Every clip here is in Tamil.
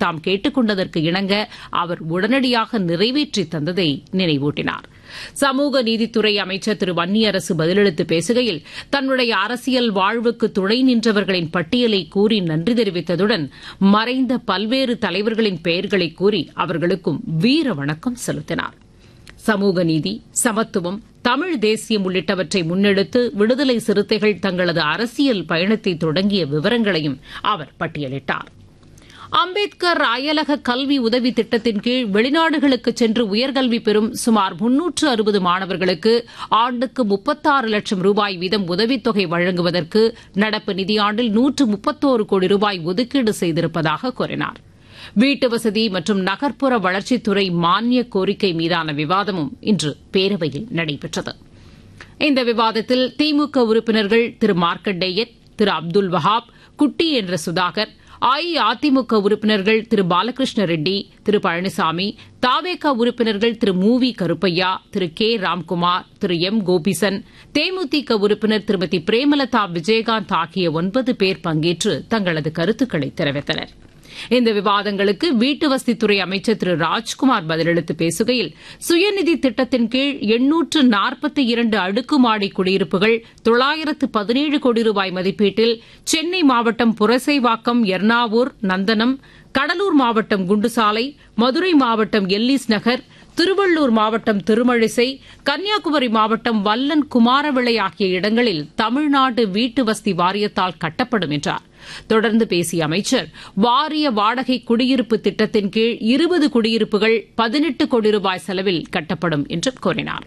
தாம் கேட்டுக் கொண்டதற்கு இணங்க அவர் உடனடியாக நிறைவேற்றி தந்ததை நினைவூட்டினார் சமூக நீதித்துறை அமைச்சர் திரு வன்னியரசு பதிலளித்து பேசுகையில் தன்னுடைய அரசியல் வாழ்வுக்கு துணை நின்றவர்களின் பட்டியலை கூறி நன்றி தெரிவித்ததுடன் மறைந்த பல்வேறு தலைவர்களின் பெயர்களை கூறி அவர்களுக்கும் வீர வணக்கம் செலுத்தினார் சமூக நீதி சமத்துவம் தமிழ் தேசியம் உள்ளிட்டவற்றை முன்னெடுத்து விடுதலை சிறுத்தைகள் தங்களது அரசியல் பயணத்தை தொடங்கிய விவரங்களையும் அவர் பட்டியலிட்டார் அம்பேத்கர் அயலக கல்வி உதவி திட்டத்தின் கீழ் வெளிநாடுகளுக்கு சென்று உயர்கல்வி பெறும் சுமார் முன்னூற்று அறுபது மாணவர்களுக்கு ஆண்டுக்கு முப்பத்தாறு லட்சம் ரூபாய் வீதம் உதவித்தொகை வழங்குவதற்கு நடப்பு நிதியாண்டில் நூற்று முப்பத்தோரு கோடி ரூபாய் ஒதுக்கீடு செய்திருப்பதாக கூறினார் வீட்டு வசதி மற்றும் நகர்ப்புற வளர்ச்சித்துறை மானிய கோரிக்கை மீதான விவாதமும் இன்று பேரவையில் நடைபெற்றது இந்த விவாதத்தில் திமுக உறுப்பினர்கள் திரு மார்க்கண்டேயன் திரு அப்துல் வஹாப் குட்டி என்ற சுதாகர் அஇஅதிமுக உறுப்பினர்கள் திரு பாலகிருஷ்ண ரெட்டி திரு பழனிசாமி தாவேக உறுப்பினர்கள் Thiru Mu V Karuppaiah Thiru K Ramkumar Thiru M Gobisan DMDK உறுப்பினர் திருமதி பிரேமலதா விஜயகாந்த் ஆகிய ஒன்பது பேர் பங்கேற்று தங்களது கருத்துக்களை தெரிவித்தனா் இந்த விவாதங்களுக்கு வீட்டு வசதித்துறை அமைச்சர் திரு ராஜ்குமார் பதிலளித்து பேசுகையில் சுயநிதி திட்டத்தின் கீழ் எண்ணூற்று நாற்பத்தி இரண்டு அடுக்குமாடி குடியிருப்புகள் தொள்ளாயிரத்து பதினேழு கோடி ரூபாய் மதிப்பீட்டில் சென்னை மாவட்டம் புரசைவாக்கம் எர்ணாவூர் நந்தனம் கடலூர் மாவட்டம் குண்டுசாலை மதுரை மாவட்டம் எல்லிஸ் நகர் திருவள்ளூர் மாவட்டம் திருமழிசை கன்னியாகுமரி மாவட்டம் வல்லன் குமாரவிளை ஆகிய இடங்களில் தமிழ்நாடு வீட்டு வசதி வாரியத்தால் கட்டப்படும் என்றார் தொடர்ந்து பேசிய அமைச்சர் வாரிய வாடகை குடியிருப்பு திட்டத்தின் கீழ் இருபது குடியிருப்புகள் பதினெட்டு கோடி ரூபாய் செலவில் கட்டப்படும் என்றும் கூறினார்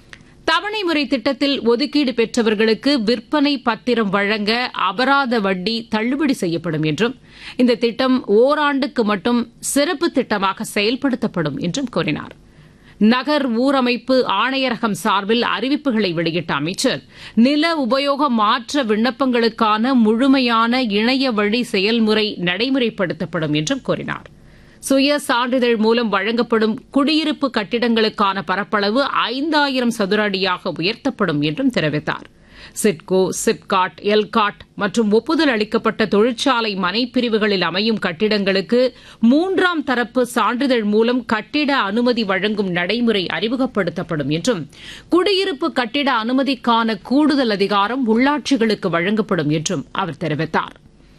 தவணை முறை திட்டத்தில் ஒதுக்கீடு பெற்றவர்களுக்கு விற்பனை பத்திரம் வழங்க அபராத வட்டி தள்ளுபடி செய்யப்படும் என்றும் இந்த திட்டம் ஓராண்டுக்கு மட்டும் சிறப்பு திட்டமாக செயல்படுத்தப்படும் என்றும் கூறினார் நகர் ஊரமைப்பு ஆணையரகம் சார்பில் அறிவிப்புகளை வெளியிட்ட அமைச்சர் நில உபயோக மாற்ற விண்ணப்பங்களுக்கான முழுமையான இணைய வழி செயல்முறை நடைமுறைப்படுத்தப்படும் என்றும் கூறினார் சுய சான்றிதழ் மூலம் வழங்கப்படும் குடியிருப்பு கட்டிடங்களுக்கான பரப்பளவு ஐந்தாயிரம் சதுர அடியாக உயர்த்தப்படும் என்றும் தெரிவித்தார் சிட்கோ சிப்காட் எல்காட் மற்றும் ஒப்புதல் அளிக்கப்பட்ட தொழிற்சாலை மனைப்பிரிவுகளில் அமையும் கட்டிடங்களுக்கு மூன்றாம் தரப்பு சான்றிதழ் மூலம் கட்டிட அனுமதி வழங்கும் நடைமுறை அறிமுகப்படுத்தப்படும் என்றும் குடியிருப்பு கட்டிட அனுமதிக்கான கூடுதல் அதிகாரம் உள்ளாட்சிகளுக்கு வழங்கப்படும் என்றும் அவர் தெரிவித்தார்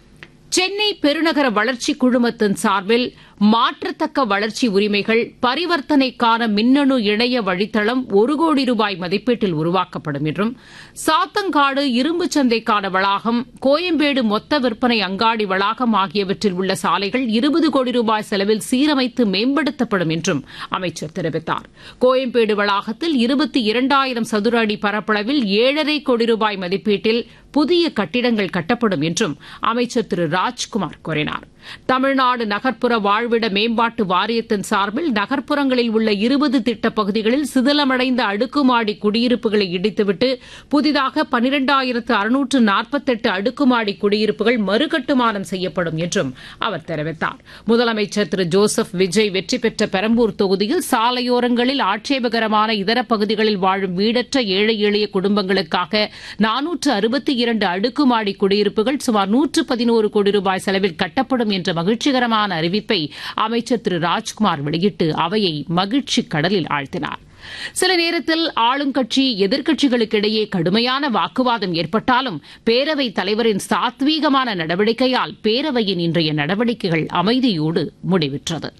சென்னை பெருநகர வளர்ச்சி குழுமத்தின் சார்பில் மாற்றத்தக்க வளர்ச்சி உரிமைகள் பரிவர்த்தனைக்கான மின்னணு இணைய வழித்தளம் ஒரு கோடி ரூபாய் மதிப்பீட்டில் உருவாக்கப்படும் என்றும் சாத்தங்காடு இரும்பு சந்தைக்கான வளாகம் கோயம்பேடு மொத்த விற்பனை அங்காடி வளாகம் ஆகியவற்றில் உள்ள சாலைகள் இருபது கோடி ரூபாய் செலவில் சீரமைத்து மேம்படுத்தப்படும் என்றும் அமைச்சர் தெரிவித்தார் கோயம்பேடு வளாகத்தில் இருபத்தி இரண்டாயிரம் சதுர அடி பரப்பளவில் ஏழரை கோடி ரூபாய் மதிப்பீட்டில் புதிய கட்டிடங்கள் கட்டப்படும் என்றும் அமைச்சர் திரு ராஜ்குமார் கூறினார் தமிழ்நாடு நகர்ப்புற வாழ்விட மேம்பாட்டு வாரியத்தின் சார்பில் நகர்ப்புறங்களில் உள்ள இருபது திட்ட பகுதிகளில் சிதிலமடைந்த அடுக்குமாடி குடியிருப்புகளை இடித்துவிட்டு புதிதாக பனிரெண்டாயிரத்து அறுநூற்று நாற்பத்தெட்டு அடுக்குமாடி குடியிருப்புகள் மறுகட்டுமானம் செய்யப்படும் என்றும் அவர் தெரிவித்தார் முதலமைச்சர் திரு ஜோசப் விஜய் வெற்றி பெற்ற பெரம்பூர் தொகுதியில் சாலையோரங்களில் ஆட்சேபகரமான இதர பகுதிகளில் வாழும் வீடற்ற ஏழை எளிய குடும்பங்களுக்காக நானூற்று அறுபத்தி இரண்டு அடுக்குமாடி குடியிருப்புகள் சுமார் நூற்று பதினோரு கோடி ரூபாய் செலவில் கட்டப்படும் என்ற மகிழ்ச்சிகரமான அறிவிப்பை அமைச்சர் திரு ராஜ்குமார் வெளியிட்டு அவையை மகிழ்ச்சி கடலில் ஆழ்த்தினார் சில நேரத்தில் ஆளுங்கட்சி எதிர்க்கட்சிகளுக்கிடையே கடுமையான வாக்குவாதம் ஏற்பட்டாலும் பேரவைத் தலைவரின் சாத்வீகமான நடவடிக்கையால் பேரவையின் இன்றைய நடவடிக்கைகள் அமைதியோடு முடிவுற்றது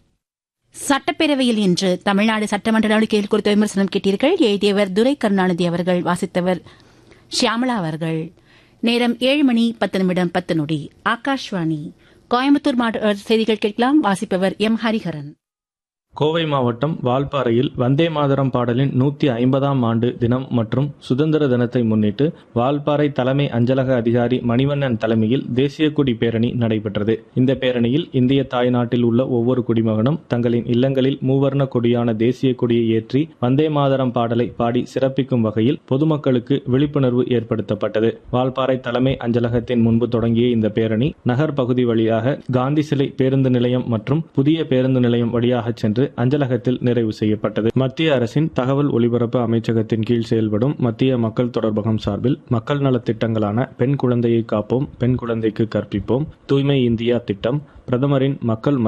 சட்டப்பேரவையில் இன்று தமிழ்நாடு சட்டமன்ற நடவடிக்கைகள் குறித்த விமர்சனம் கேட்டீர்கள் எழுதியவர் துரை கருணாநிதி அவர்கள் வாசித்தவர் ஷியாமலா அவர்கள் நேரம் ஏழு மணி பத்து நிமிடம் பத்து நொடி ஆகாஷ்வாணி கோயம்புத்தூர் மாவட்ட செய்திகள் கேட்கலாம் வாசிப்பவர் எம் ஹரிஹரன் கோவை மாவட்டம் வால்பாறையில் வந்தே மாதரம் பாடலின் நூத்தி ஐம்பதாம் ஆண்டு தினம் மற்றும் சுதந்திர தினத்தை முன்னிட்டு வால்பாறை தலைமை அஞ்சலக அதிகாரி மணிவண்ணன் தலைமையில் தேசிய கொடி பேரணி நடைபெற்றது இந்த பேரணியில் இந்திய தாய்நாட்டில் உள்ள ஒவ்வொரு குடிமகனும் தங்களின் இல்லங்களில் மூவர்ண கொடியான தேசிய கொடியை ஏற்றி வந்தே மாதரம் பாடலை பாடி சிறப்பிக்கும் வகையில் பொதுமக்களுக்கு விழிப்புணர்வு ஏற்படுத்தப்பட்டது வால்பாறை தலைமை அஞ்சலகத்தின் முன்பு தொடங்கிய இந்த பேரணி நகர் பகுதி வழியாக காந்தி சிலை பேருந்து நிலையம் மற்றும் புதிய பேருந்து நிலையம் வழியாக சென்று அஞ்சலகத்தில் நிறைவு செய்யப்பட்டது மத்திய அரசின் தகவல் ஒலிபரப்பு அமைச்சகத்தின் கீழ் செயல்படும் மத்திய மக்கள் தொடர்பகம் சார்பில் மக்கள் நலத் திட்டங்களான பெண் குழந்தையை காப்போம் பெண் குழந்தைக்கு கற்பிப்போம் தூய்மை இந்தியா திட்டம் பிரதமரின் மக்கள்